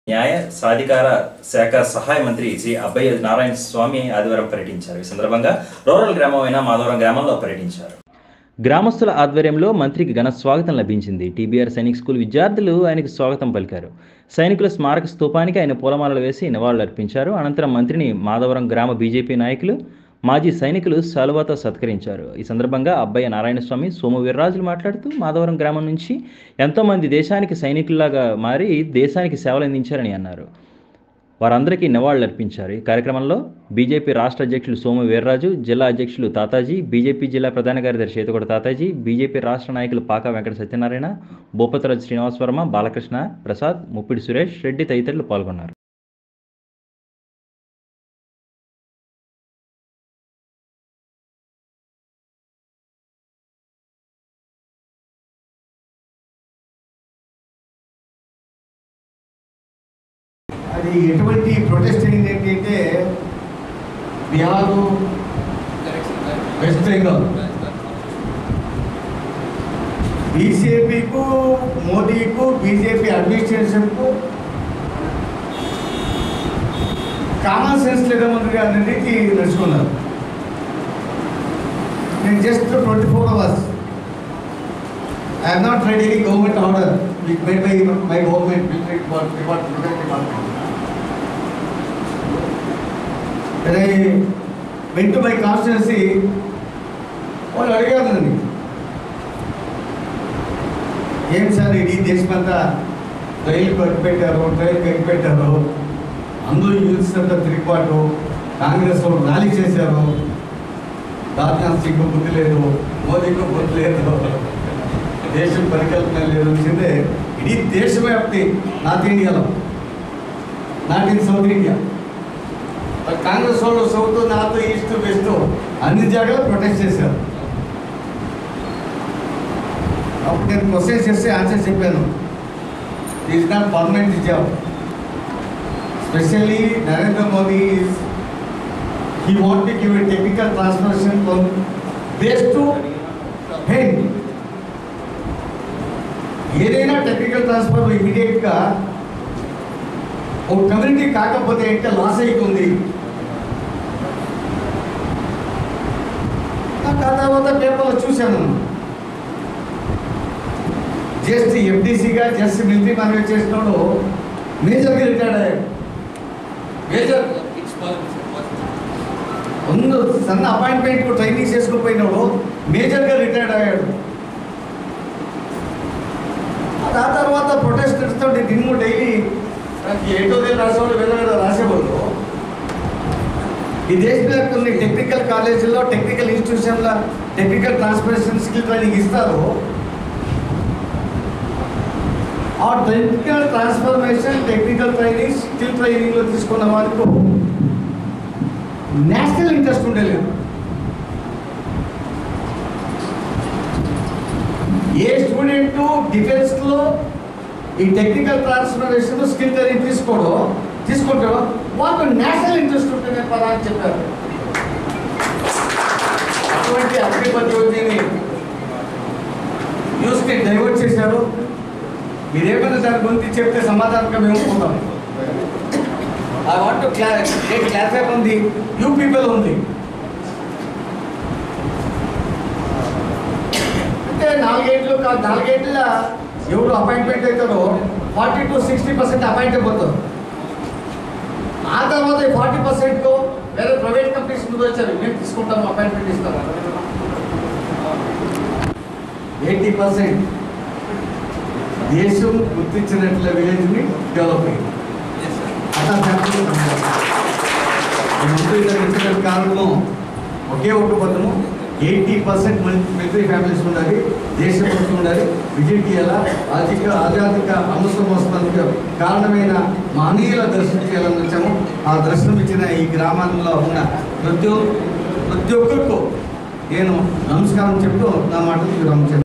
న్యాయ సాధికార శాఖ సహాయ మంత్రి శ్రీ అబ్బయ్య నారాయణ స్వామి ఆదివారం పర్యటించారు ఈ సందర్భంగా రూరల్ గ్రామమైన మాధవరం గ్రామంలో పర్యటించారు గ్రామస్తుల ఆధ్వర్యంలో మంత్రికి ఘన స్వాగతం లభించింది టీబీఆర్ సైనిక్ స్కూల్ విద్యార్థులు ఆయనకు స్వాగతం పలికారు సైనికుల స్మారక స్తూపానికి ఆయన పూలమాలలు వేసి నివాళులర్పించారు అనంతరం మంత్రిని మాధవరం గ్రామ బీజేపీ నాయకులు మాజీ సైనికులు శాలువాతో సత్కరించారు ఈ సందర్భంగా అబ్బయ్య నారాయణస్వామి సోము వీర్రాజులు మాట్లాడుతూ మాధవరం గ్రామం నుంచి ఎంతోమంది దేశానికి సైనికుల్లాగా మారి దేశానికి సేవలు అందించారని అన్నారు వారందరికీ నివాళులు అర్పించారు ఈ కార్యక్రమంలో బీజేపీ రాష్ట్ర అధ్యక్షులు సోము వీర్రాజు జిల్లా అధ్యక్షులు తాతాజీ బీజేపీ జిల్లా ప్రధాన కార్యదర్శి చేతుకొడ తాతాజీ బీజేపీ రాష్ట్ర నాయకులు పాక వెంకట సత్యనారాయణ భూపతిరాజు శ్రీనివాస్ వర్మ బాలకృష్ణ ప్రసాద్ ముప్పిడి సురేష్ రెడ్డి తదితరులు పాల్గొన్నారు అది ఎటువంటి ప్రొటెస్ట్ అయింది ఏంటంటే బీహారు వెస్ట్ బెంగాల్ బీజేపీకు మోదీకు బీజేపీ అడ్మినిస్ట్రేషన్కు కామన్ సెన్స్ లేదన్నది అనేది నడుచుకున్నారు నేను just twenty four hours I have not read any government order which made by my government, military department, department, protect department. When I went to my constituency, వాళ్ళు అడిగారు నన్ను ఏం సార్ ఇది దేశమంతా రైలు కట్టిపెట్టారు ట్రైన్ కట్టిపెట్టారు అందరూ యూత్స్ అంతా తిరిగిపాటు కాంగ్రెస్ వాళ్ళు ర్యాలీ చేశారు రాజ్నాథ్ సింగ్ బుద్ధి లేదు మోదీకి బుద్ధి లేదు దేశం పరికల్పన లేదు వచ్చిందే ఇడీ దేశవ్యాప్తి నార్త్ ఇండియాలో నాట్ ఇన్ సౌత్ ఇండియా మరి కాంగ్రెస్ వాళ్ళు సౌత్ నార్త్ ఈస్ట్ వెస్ట్ అన్ని జాగాలో ప్రొటెస్ట్ చేశారు అప్పుడు నేను క్వశ్చన్ చేస్తే ఆన్సర్ చెప్పాను is not permanent job specially Narendra Modi he want to give a technical transformation from base to head ఏదైనా టెక్నికల్ ట్రాన్స్ఫర్ ఇమీడియట్గా ఒక కమ్యూనిటీ కాకపోతే అంటే లాస్ అవుతుంది నాకు ఆ తర్వాత పేపర్లో చూశాను జస్ట్ ఎఫ్డీసీగా జస్ట్ మిలిటరీ మ్యానేజ్ చేసినాడు మేజర్గా రిటైర్డ్ అయ్యాడు మేజర్ ముందు సన్న అపాయింట్మెంట్ ట్రైనింగ్ చేసుకుపోయినాడు మేజర్గా రిటైర్డ్ అయ్యాడు ఆ తర్వాత ప్రొటెస్ట్ నడుస్తుంటే దిన్ము డైలీ ఏటో దేని రాసేవాళ్ళు వేరే రాసేవాళ్ళు ఈ దేశంలో కొన్ని టెక్నికల్ కాలేజీల్లో టెక్నికల్ ఇన్స్టిట్యూషన్లో టెక్నికల్ ట్రాన్స్పరేషన్ స్కిల్ ట్రైనింగ్ ఇస్తారు ఆ technical transformation technical training skill ట్రైనింగ్లో తీసుకున్న వాళ్ళకు నేషనల్ ఇంట్రెస్ట్ ఉండలేదు ఏ స్టూడెంట్ డిఫెన్స్లో ఈ టెక్నికల్ ట్రాన్స్ఫర్మేషన్ స్కిల్ ట్రైనింగ్ తీసుకోడో తీసుకుంటాడో వాళ్ళకు నేషనల్ ఇంట్రెస్ట్ ఉంటుంది పదా అని చెప్పారు అటువంటి అగ్నిపతి యోజనని న్యూస్ని డైవర్ట్ చేశారు మీరేమైనా దాని గురించి చెప్తే సమాధానంగా మేము పోతాం ఐ వాంట్ క్లా క్లారిఫై ఉంది యూ పీపుల్ ఉంది అంటే నాలుగేళ్ళు కాదు నాలుగేళ్ళ ఎవరు అపాయింట్మెంట్ అవుతారో forty to sixty percent appoint అయిపోతారు ఆ తర్వాత ఫార్టీ పర్సెంట్ వేరే ప్రైవేట్ కంపెనీస్ ముందు వచ్చారు మేము తీసుకుంటాము అపాయింట్మెంట్ ఇస్తాము ఎయిటీ పర్సెంట్ దేశం గుర్తించినట్ల విలేజ్ని డెవలప్ అయింది అట్లా చెప్పడం కాలంలో ఒకే ఒక పదము ఎయిటీ పర్సెంట్ మిలిటరీ ఫ్యామిలీస్ ఉండాలి దేశం మొత్తం ఉండాలి విజిట్ చేయాలా ఆర్థిక ఆధ్యాత్మిక అమృతం వస్తానికి కారణమైన మహనీయుల దర్శనం చేయాలని వచ్చాము ఆ దర్శనం ఇచ్చిన ఈ గ్రామాల్లో ఉన్న ప్రతి ఒ- ప్రతి ఒక్కరికి నేను నమస్కారం చెప్తూ నా మాటలు విరామం